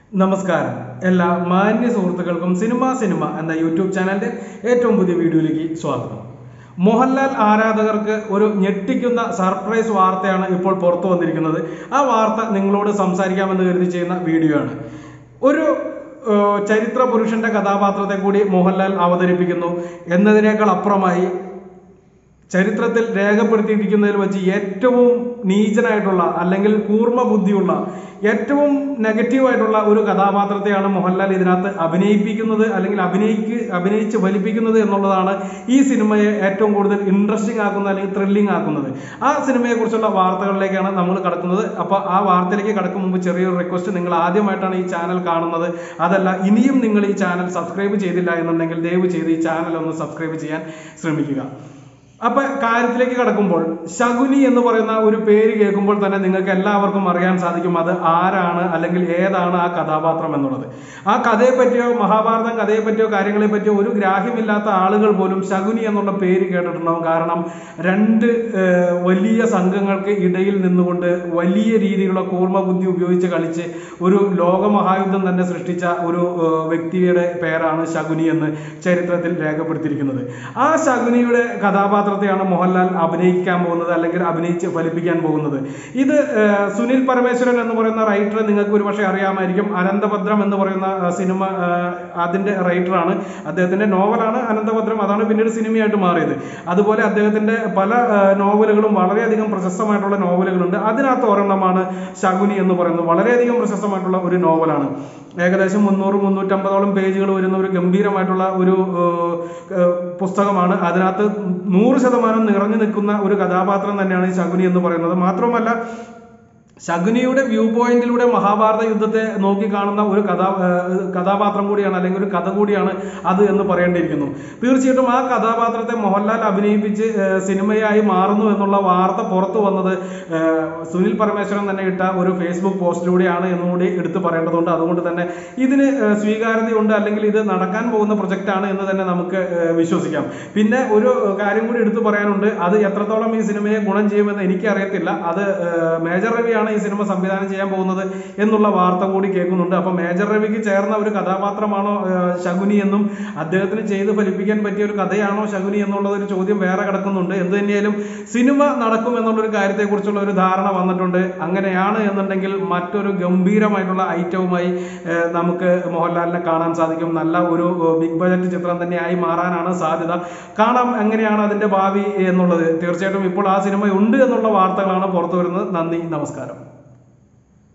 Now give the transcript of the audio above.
നമസ്കാരം എല്ലാ മാന്യ സുഹൃത്തുക്കൾക്കും സിനിമ സിനിമ എന്ന യൂട്യൂബ് ചാനലിന്റെ ഏറ്റവും പുതിയ വീഡിയോയിലേക്ക് സ്വാഗതം മോഹൻലാൽ ആരാധകർക്ക് ഒരു ഞെട്ടിക്കുന്ന സർപ്രൈസ് വാർത്തയാണ് ഇപ്പോൾ പുറത്തു വന്നിരിക്കുന്നത് ആ വാർത്ത നിങ്ങളോട് സംസാരിക്കാമെന്ന് കരുതി ചെയ്യുന്ന വീഡിയോ ആണ് ഒരു ഏഹ്, ചരിത്ര പുരുഷന്റെ കഥാപാത്രത്തെ കൂടി മോഹൻലാൽ അവതരിപ്പിക്കുന്നു എന്നതിനേക്കാൾ അപ്പുറമായി ചരിത്രത്തിൽ രേഖപ്പെടുത്തിയിരിക്കുന്നതിൽ വെച്ച് ഏറ്റവും നീചനായിട്ടുള്ള അല്ലെങ്കിൽ കൂർമ്മ ബുദ്ധിയുള്ള ഏറ്റവും നെഗറ്റീവായിട്ടുള്ള ഒരു കഥാപാത്രത്തെയാണ് മോഹൻലാൽ ഇതിനകത്ത് അഭിനയിപ്പിക്കുന്നത് അല്ലെങ്കിൽ അഭിനയിക്ക് അഭിനയിച്ച് ഫലിപ്പിക്കുന്നത് എന്നുള്ളതാണ് ഈ സിനിമയെ ഏറ്റവും കൂടുതൽ ഇൻട്രസ്റ്റിംഗ് ആക്കുന്നത് അല്ലെങ്കിൽ ത്രില്ലിംഗ് ആക്കുന്നത് ആ സിനിമയെക്കുറിച്ചുള്ള വാർത്തകളിലേക്കാണ് നമ്മൾ കടക്കുന്നത് അപ്പോൾ ആ വാർത്തയിലേക്ക് കടക്കും മുമ്പ് ചെറിയൊരു റിക്വസ്റ്റ് നിങ്ങൾ ആദ്യമായിട്ടാണ് ഈ ചാനൽ കാണുന്നത് അതല്ല ഇനിയും നിങ്ങൾ ഈ ചാനൽ സബ്സ്ക്രൈബ് ചെയ്തില്ല എന്നുണ്ടെങ്കിൽ ദയവ് ചെയ്ത് ഈ ചാനൽ ഒന്ന് സബ്സ്ക്രൈബ് ചെയ്യാൻ ശ്രമിക്കുക അപ്പൊ കാര്യത്തിലേക്ക് കടക്കുമ്പോൾ ശകുനി എന്ന് പറയുന്ന ഒരു പേര് കേൾക്കുമ്പോൾ തന്നെ നിങ്ങൾക്ക് എല്ലാവർക്കും അറിയാൻ സാധിക്കും അത് ആരാണ് അല്ലെങ്കിൽ ഏതാണ് ആ കഥാപാത്രം എന്നുള്ളത് ആ കഥയെ പറ്റിയോ മഹാഭാരതം കഥയെ പറ്റിയോ കാര്യങ്ങളെ പറ്റിയോ ഒരു ഗ്രാഹ്യമില്ലാത്ത ആളുകൾ പോലും ശകുനി എന്നുള്ള പേര് കേട്ടിട്ടുണ്ടാവും കാരണം രണ്ട് ഏർ, വലിയ സംഘങ്ങൾക്ക് ഇടയിൽ നിന്നുകൊണ്ട് വലിയ രീതിയിലുള്ള കൂർമ്മ ബുദ്ധി ഉപയോഗിച്ച് കളിച്ച് ഒരു ലോകമഹായുദ്ധം തന്നെ സൃഷ്ടിച്ച ഒരു ഏർ, വ്യക്തിയുടെ പേരാണ് ശകുനി എന്ന് ചരിത്രത്തിൽ രേഖപ്പെടുത്തിയിരിക്കുന്നത് ആ ശകുനിയുടെ കഥാപാത്രത്തെയാണ് മോഹൻലാൽ അഭിനയിക്കാൻ പോകുന്നത് അല്ലെങ്കിൽ അഭിനയിച്ച് ഫലിപ്പിക്കാൻ പോകുന്നത് ഇത് ഏർ, സുനിൽ പരമേശ്വരൻ എന്ന് പറയുന്ന റൈറ്റർ നിങ്ങൾക്ക് ഒരു പക്ഷേ അറിയാമായിരിക്കും അനന്തഭദ്രം എന്ന് പറയുന്ന ഏർ, സിനിമ ഏർ, അതിന്റെ റൈറ്ററാണ് അദ്ദേഹത്തിന്റെ നോവലാണ് അനന്തഭദ്രം അതാണ് പിന്നീട് സിനിമയായിട്ട് മാറിയത് അതുപോലെ അദ്ദേഹത്തിന്റെ പല ഏർ, നോവലുകളും വളരെയധികം പ്രശസ്തമായിട്ടുള്ള നോവലുകളുണ്ട് അതിനകത്ത് ഒരെണ്ണമാണ് ശകുനി എന്ന് പറയുന്നത് വളരെയധികം പ്രശസ്തമായിട്ടുള്ള ഒരു നോവലാണ് ഏകദേശം മുന്നൂറ് മുന്നൂറ്റമ്പതോളം പേജുകൾ വരുന്ന ഒരു ഗംഭീരമായിട്ടുള്ള ഒരു ഏർ, ഏർ, പുസ്തകമാണ് അതിനകത്ത് നൂറ് ശതമാനം നിറഞ്ഞു നിൽക്കുന്ന ഒരു കഥാപാത്രം തന്നെയാണ് ഈ ശകുനി എന്ന് പറയുന്നത് മാത്രമല്ല ശകുനിയുടെ വ്യൂ പോയിന്റിലൂടെ മഹാഭാരത യുദ്ധത്തെ നോക്കി കാണുന്ന ഒരു കഥാ ഏർ കഥാപാത്രം കൂടിയാണ് അല്ലെങ്കിൽ ഒരു കഥ കൂടിയാണ് അത് എന്ന് പറയേണ്ടിയിരിക്കുന്നു തീർച്ചയായിട്ടും ആ കഥാപാത്രത്തെ മോഹൻലാൽ അഭിനയിപ്പിച്ച് ഏർ സിനിമയായി മാറുന്നു എന്നുള്ള വാർത്ത പുറത്തു വന്നത് ഏർ സുനിൽ പരമേശ്വരൻ തന്നെ ഇട്ട ഒരു ഫേസ്ബുക്ക് പോസ്റ്റിലൂടെയാണ് എന്നുകൂടി എടുത്തു പറയേണ്ടതുണ്ട് അതുകൊണ്ട് തന്നെ ഇതിന് ഏർ സ്വീകാര്യതയുണ്ട് അല്ലെങ്കിൽ ഇത് നടക്കാൻ പോകുന്ന പ്രൊജക്റ്റ് ആണ് എന്ന് തന്നെ നമുക്ക് ഏർ വിശ്വസിക്കാം പിന്നെ ഒരു കാര്യം കൂടി എടുത്തു പറയാനുണ്ട് അത് എത്രത്തോളം ഈ സിനിമയെ ഗുണം ചെയ്യുമെന്ന് എനിക്കറിയത്തില്ല അത് ഏർ മേജർ രവിയാണ് ഈ സിനിമ സംവിധാനം ചെയ്യാൻ പോകുന്നത് എന്നുള്ള വാർത്ത കൂടി കേൾക്കുന്നുണ്ട് അപ്പൊ മേജർ രവിക്ക് ചേർന്ന ഒരു കഥാപാത്രമാണോ ഏർ ശകുനി എന്നും അദ്ദേഹത്തിന് ചെയ്ത് ഫലിപ്പിക്കാൻ പറ്റിയ ഒരു കഥയാണോ ശകുനി എന്നുള്ളത് ഒരു ചോദ്യം വേറെ കിടക്കുന്നുണ്ട് എന്ത് തന്നെയായാലും സിനിമ നടക്കും എന്നുള്ളൊരു കാര്യത്തെക്കുറിച്ചുള്ള ഒരു ധാരണ വന്നിട്ടുണ്ട് അങ്ങനെയാണ് എന്നുണ്ടെങ്കിൽ മറ്റൊരു ഗംഭീരമായിട്ടുള്ള ഐറ്റവുമായി ഏർ നമുക്ക് മോഹൻലാലിനെ കാണാൻ സാധിക്കും നല്ല ഒരു ബിഗ് ബജറ്റ് ചിത്രം തന്നെയായി മാറാനാണ് സാധ്യത കാണാം എങ്ങനെയാണ് അതിന്റെ ഭാവി എന്നുള്ളത് തീർച്ചയായിട്ടും ഇപ്പോൾ ആ സിനിമ ഉണ്ട് എന്നുള്ള വാർത്തകളാണ് പുറത്തു വരുന്നത് നന്ദി നമസ്കാരം